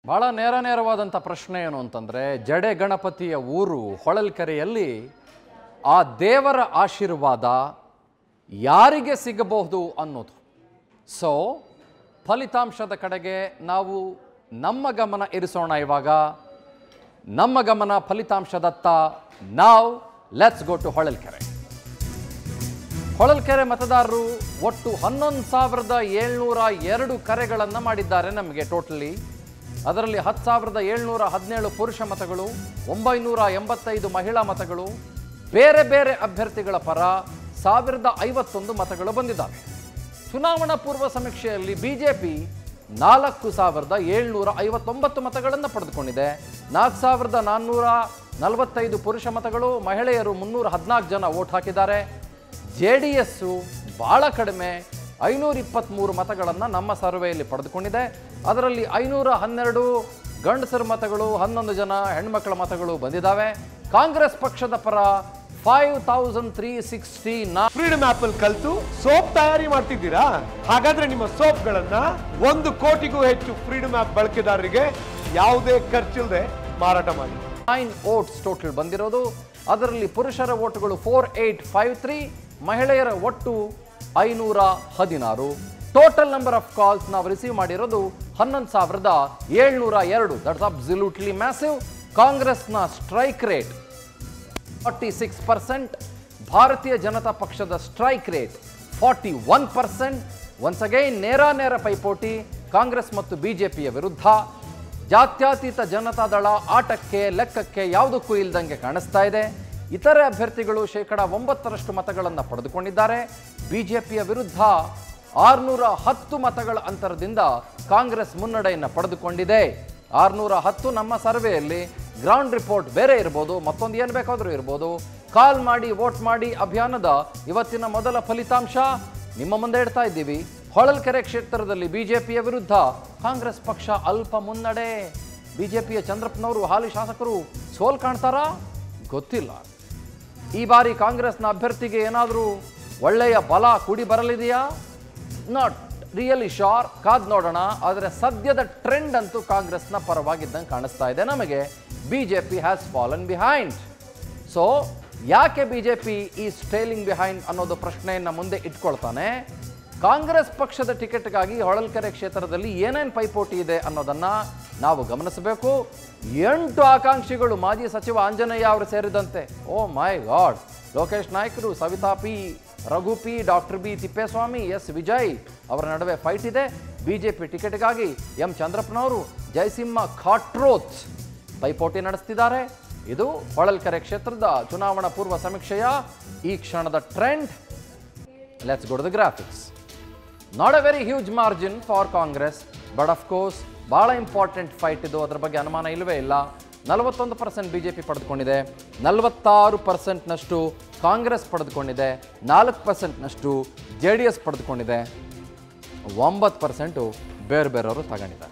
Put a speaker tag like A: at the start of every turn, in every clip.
A: ಭಾಳ ನೇರ ನೇರವಾದಂಥ ಪ್ರಶ್ನೆ ಏನು ಅಂತಂದರೆ ಜಡೆ ಗಣಪತಿಯ ಊರು ಹೊಳಲ್ಕೆರೆಯಲ್ಲಿ ಆ ದೇವರ ಆಶೀರ್ವಾದ ಯಾರಿಗೆ ಸಿಗಬಹುದು ಅನ್ನೋದು ಸೊ ಫಲಿತಾಂಶದ ಕಡೆಗೆ ನಾವು ನಮ್ಮ ಗಮನ ಇರಿಸೋಣ ಇವಾಗ ನಮ್ಮ ಗಮನ ಫಲಿತಾಂಶದತ್ತ ನಾವು let's go to Holalkere Holalkere ಮತದಾರರು ಒಟ್ಟು ಹನ್ನೊಂದು ಸಾವಿರದ ಏಳ್ನೂರ ಎರಡು ಕರೆಗಳನ್ನು ಮಾಡಿದ್ದಾರೆ ನಮಗೆ ಟೋಟಲಿ ಅದರಲ್ಲಿ ಹತ್ತು ಸಾವಿರದ ಏಳ್ನೂರ ಹದಿನೇಳು ಪುರುಷ ಮತಗಳು ಒಂಬೈನೂರ ಎಂಬತ್ತೈದು ಮಹಿಳಾ ಮತಗಳು ಬೇರೆ ಬೇರೆ ಅಭ್ಯರ್ಥಿಗಳ ಪರ ಸಾವಿರದ ಐವತ್ತೊಂದು ಮತಗಳು ಬಂದಿದ್ದಾವೆ ಚುನಾವಣಾ ಪೂರ್ವ ಸಮೀಕ್ಷೆಯಲ್ಲಿ ಬಿಜೆಪಿ ನಾಲ್ಕು ಸಾವಿರದ ಏಳ್ನೂರ ಐವತ್ತೊಂಬತ್ತು ಮತಗಳನ್ನು ಪಡೆದುಕೊಂಡಿದೆ ನಾಲ್ಕು ಸಾವಿರದ ನಾನ್ನೂರ ನಲವತ್ತೈದು ಪುರುಷ ಮತಗಳು ಮಹಿಳೆಯರು ಮುನ್ನೂರ ಹದಿನಾಲ್ಕು ಜನ ವೋಟ್ ಹಾಕಿದ್ದಾರೆ ಜೆ ಡಿ ಎಸ್ಸು ಭಾಳ ಕಡಿಮೆ ಐನೂರ ಇಪ್ಪತ್ತ್ಮೂರು ಮತಗಳನ್ನು ನಮ್ಮ ಸರ್ವೆಯಲ್ಲಿ ಪಡೆದುಕೊಂಡಿದೆ ಅದರಲ್ಲಿ ಐನೂರ ಹನ್ನೆರಡು ಗಂಡಸರ ಮತಗಳು ಹನ್ನೊಂದು ಜನ ಹೆಣ್ಮಕ್ಳ ಮತಗಳು ಬಂದಿದ್ದಾವೆ ಕಾಂಗ್ರೆಸ್ ಪಕ್ಷದ ಪರ ಫೈವ್ ತೌಸಂಡ್ ತ್ರೀ ಸಿಕ್ಸ್ಟಿ ನಾ
B: ಫ್ರೀಡಮ್ ಆಪ್ ಅಲ್ಲಿ ಕಲ್ತು ಸೋಪ್ ತಯಾರಿ ಮಾಡ್ತಿದ್ದೀರಾ ಹಾಗಾದ್ರೆ ನಿಮ್ಮ ಸೋಪ್ಗಳನ್ನ ಒಂದು ಕೋಟಿಗೂ ಹೆಚ್ಚು ಫ್ರೀಡಮ್ ಆಪ್ ಬಳಕೆದಾರರಿಗೆ ಯಾವುದೇ ಖರ್ಚಿಲ್ಲದೆ ಮಾರಾಟ ಮಾಡಿ
A: ನೈನ್ ಓಟ್ಸ್ ಟೋಟಲ್ ಬಂದಿರೋದು ಅದರಲ್ಲಿ ಪುರುಷರ ಓಟ್ಗಳು ಫೋರ್ ಏಯ್ಟ್ ಫೈವ್ ತ್ರೀ ಮಹಿಳೆಯರ ಒಟ್ಟು ಐನೂರ ಹದಿನಾರು ಟೋಟಲ್ ನಂಬರ್ ಆಫ್ ಕಾಲ್ಸ್ ನಾವು ರಿಸೀವ್ ಮಾಡಿರೋದು ಹನ್ನೊಂದು ಸಾವಿರದ ಏಳ್ನೂರ ಎರಡು ದಟ್ಸ್ ಅಬ್ಸಲ್ಯೂಟ್ಲಿ ಮ್ಯಾಸಿವ್ ಕಾಂಗ್ರೆಸ್ನ strike rate forty six percent Bharatiya Janata ಪಕ್ಷದ strike rate forty one percent once again ನೇರ ನೇರ ಪೈಪೋಟಿ ಕಾಂಗ್ರೆಸ್ ಮತ್ತು ಬಿಜೆಪಿಯ ವಿರುದ್ಧ ಜಾತ್ಯತೀತ ಜನತಾದಳ ಆಟಕ್ಕೆ ಲೆಕ್ಕಕ್ಕೆ ಯಾವುದಕ್ಕೂ ಇಲ್ದಂಗೆ ಕಾಣಿಸ್ತಾ ಇದೆ ಇತರೆ ಅಭ್ಯರ್ಥಿಗಳು ಶೇಕಡ ಒಂಬತ್ತರಷ್ಟು ಮತಗಳನ್ನು ಪಡೆದುಕೊಂಡಿದ್ದಾರೆ ಬಿಜೆಪಿಯ ವಿರುದ್ಧ ಆರುನೂರ ಹತ್ತು ಮತಗಳ ಅಂತರದಿಂದ ಕಾಂಗ್ರೆಸ್ ಮುನ್ನಡೆಯನ್ನು ಪಡೆದುಕೊಂಡಿದೆ ಆರುನೂರ ಹತ್ತು ನಮ್ಮ ಸರ್ವೆಯಲ್ಲಿ ಗ್ರೌಂಡ್ ರಿಪೋರ್ಟ್ ಬೇರೆ ಇರ್ಬೋದು ಮತ್ತೊಂದು ಏನು ಬೇಕಾದರೂ ಇರ್ಬೋದು ಕಾಲ್ ಮಾಡಿ ವೋಟ್ ಮಾಡಿ ಅಭಿಯಾನದ ಇವತ್ತಿನ ಮೊದಲ ಫಲಿತಾಂಶ ನಿಮ್ಮ ಮುಂದೆ ಇಡ್ತಾ ಇದ್ದೀವಿ ಹೊಳಲ್ಕೆರೆ ಕ್ಷೇತ್ರದಲ್ಲಿ ಬಿಜೆಪಿಯ ವಿರುದ್ಧ ಕಾಂಗ್ರೆಸ್ ಪಕ್ಷ ಅಲ್ಪ ಮುನ್ನಡೆ ಬಿಜೆಪಿಯ ಚಂದ್ರಪ್ಪನವರು ಹಾಲಿ ಶಾಸಕರು ಸೋಲ್ ಕಾಣ್ತಾರಾ ಗೊತ್ತಿಲ್ಲ ಈ ಬಾರಿ ಕಾಂಗ್ರೆಸ್ನ ಅಭ್ಯರ್ಥಿಗೆ ಏನಾದರೂ ಒಳ್ಳೆಯ ಬಲ ಕೂಡಿ ಬರಲಿದೆಯಾ ನಾಟ್ ರಿಯಲಿ ಶಾರ್ ಕಾದ್ ನೋಡೋಣ ಆದರೆ ಸದ್ಯದ ಟ್ರೆಂಡ್ ಅಂತೂ ಕಾಂಗ್ರೆಸ್ನ ಪರವಾಗಿದ್ದಂಗೆ ಕಾಣಿಸ್ತಾ ಇದೆ ನಮಗೆ B J P has fallen behind so ಯಾಕೆ ಬಿ ಜೆ ಪಿ ಈ ಸ್ಟೇಲಿಂಗ್ ಬಿಹೈಂಡ್ ಅನ್ನೋದು ಪ್ರಶ್ನೆಯನ್ನು ಮುಂದೆ ಇಟ್ಕೊಳ್ತಾನೆ ಕಾಂಗ್ರೆಸ್ ಪಕ್ಷದ ಟಿಕೆಟ್ಗಾಗಿ ಹೊಳಲ್ಕೆರೆ ಕ್ಷೇತ್ರದಲ್ಲಿ ಏನೇನು ಪೈಪೋಟಿ ಇದೆ ಅನ್ನೋದನ್ನು ನಾವು ಗಮನಿಸಬೇಕು ಎಂಟು ಆಕಾಂಕ್ಷಿಗಳು ಮಾಜಿ ಸಚಿವ ಆಂಜನೇಯ ಅವರು ಸೇರಿದಂತೆ ಓ ಮೈ ಗಾಡ್ ಲೋಕೇಶ್ ನಾಯ್ಕರು Savitha P Raghu P doctor B Thippeswamy S Vijay ಅವರ ನಡುವೆ ಫೈಟ್ ಇದೆ ಬಿಜೆಪಿ ಟಿಕೆಟ್ಗಾಗಿ ಎಂ ಚಂದ್ರಪ್ಪನವರು ಜಯಸಿಂಹ ಖಾಟ್ರೋತ್ ಪೈಪೋಟಿ ನಡೆಸ್ತಿದ್ದಾರೆ ಇದು ಹೊಳಲ್ಕೆರೆ ಕ್ಷೇತ್ರದ ಚುನಾವಣಾ ಪೂರ್ವ ಸಮೀಕ್ಷೆಯ ಈ ಕ್ಷಣದ trend let's go the graphics not a very huge margin for Congress but of course ಭಾಳ ಇಂಪಾರ್ಟೆಂಟ್ ಫೈಟ್ ಇದು ಅದರ ಬಗ್ಗೆ ಅನುಮಾನ ಇಲ್ಲವೇ ಇಲ್ಲ ನಲವತ್ತೊಂದು ಪರ್ಸೆಂಟ್ ಬಿ ಜೆ ಪಿ ಪಡೆದುಕೊಂಡಿದೆ ನಲವತ್ತಾರು ಪರ್ಸೆಂಟ್ನಷ್ಟು ಕಾಂಗ್ರೆಸ್ ಪಡೆದುಕೊಂಡಿದೆ ನಾಲ್ಕು ಪರ್ಸೆಂಟ್ನಷ್ಟು ಜೆ ಡಿ ಎಸ್ ಪಡೆದುಕೊಂಡಿದೆ ಒಂಬತ್ತು ಪರ್ಸೆಂಟು ಬೇರೆ ಬೇರೆಯವರು ತಗೊಂಡಿದ್ದಾರೆ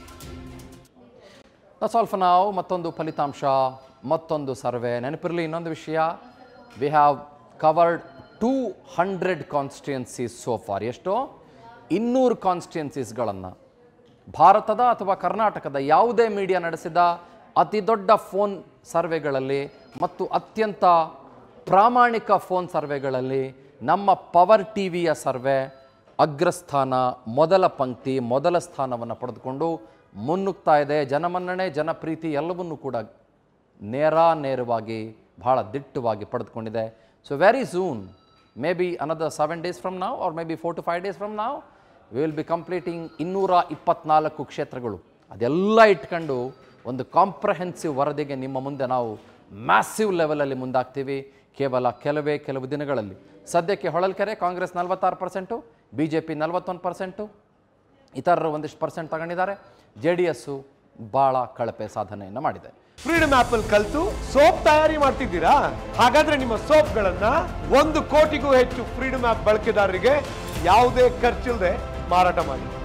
A: ಸ್ವಲ್ಪ ನಾವು ಮತ್ತೊಂದು ಫಲಿತಾಂಶ ಮತ್ತೊಂದು ಸರ್ವೆ ನೆನಪಿರಲಿ ಇನ್ನೊಂದು ವಿಷಯ we have covered two hundred constituencies so far ಎಷ್ಟು ಇನ್ನೂರು ಕಾನ್ಸ್ಟಿಟ್ಯುಯೆನ್ಸೀಸ್ಗಳನ್ನು ಭಾರತದ ಅಥವಾ ಕರ್ನಾಟಕದ ಯಾವುದೇ ಮೀಡಿಯಾ ನಡೆಸಿದ ಅತಿ ದೊಡ್ಡ ಫೋನ್ ಸರ್ವೆಗಳಲ್ಲಿ ಮತ್ತು ಅತ್ಯಂತ ಪ್ರಾಮಾಣಿಕ ಫೋನ್ ಸರ್ವೆಗಳಲ್ಲಿ ನಮ್ಮ ಪವರ್ ಟಿ ವಿಯ ಸರ್ವೆ ಅಗ್ರಸ್ಥಾನ ಮೊದಲ ಪಂಕ್ತಿ ಮೊದಲ ಸ್ಥಾನವನ್ನು ಪಡೆದುಕೊಂಡು ಮುನ್ನುಗ್ತಾ ಇದೆ ಜನಮನ್ನಣೆ ಜನಪ್ರೀತಿ ಎಲ್ಲವನ್ನೂ ಕೂಡ ನೇರ ನೇರವಾಗಿ ಬಹಳ ದಿಟ್ಟವಾಗಿ ಪಡೆದುಕೊಂಡಿದೆ so very soon may be another seven days from ನಾವು or may be four to five days from ನಾವು ವಿ ವಿಲ್ ಬಿ ಕಂಪ್ಲೀಟಿಂಗ್ ಇನ್ನೂರ ಇಪ್ಪತ್ನಾಲ್ಕು ಕ್ಷೇತ್ರಗಳು ಅದೆಲ್ಲ ಇಟ್ಕೊಂಡು ಒಂದು ಕಾಂಪ್ರಹೆನ್ಸಿವ್ ವರದಿಗೆ ನಿಮ್ಮ ಮುಂದೆ ನಾವು ಮ್ಯಾಸಿವ್ ಲೆವೆಲಲ್ಲಿ ಮುಂದಾಗ್ತೀವಿ ಕೇವಲ ಕೆಲವೇ ಕೆಲವು ದಿನಗಳಲ್ಲಿ ಸದ್ಯಕ್ಕೆ ಹೊಳಲ್ಕೆರೆ ಕಾಂಗ್ರೆಸ್ ನಲವತ್ತಾರು ಪರ್ಸೆಂಟು ಬಿ ಜೆ ಪಿ ನಲವತ್ತೊಂದು ಪರ್ಸೆಂಟು ಇತರರು ಒಂದಿಷ್ಟು ಪರ್ಸೆಂಟ್ ತಗೊಂಡಿದ್ದಾರೆ ಜೆ ಡಿ ಎಸ್ಸು ಭಾಳ ಕಳಪೆ ಸಾಧನೆಯನ್ನು ಮಾಡಿದೆ
B: ಫ್ರೀಡಮ್ ಆಪ್ ಅಲ್ಲಿ ಕಲ್ತು ಸೋಪ್ ತಯಾರಿ ಮಾಡ್ತಿದ್ದೀರಾ ಹಾಗಾದ್ರೆ ನಿಮ್ಮ ಸೋಪ್ಗಳನ್ನ ಒಂದು ಕೋಟಿಗೂ ಹೆಚ್ಚು ಫ್ರೀಡಮ್ ಆಪ್ ಬಳಕೆದಾರರಿಗೆ ಯಾವುದೇ ಖರ್ಚಿಲ್ಲದೆ ಮಾರಾಟ ಮಾಡಿ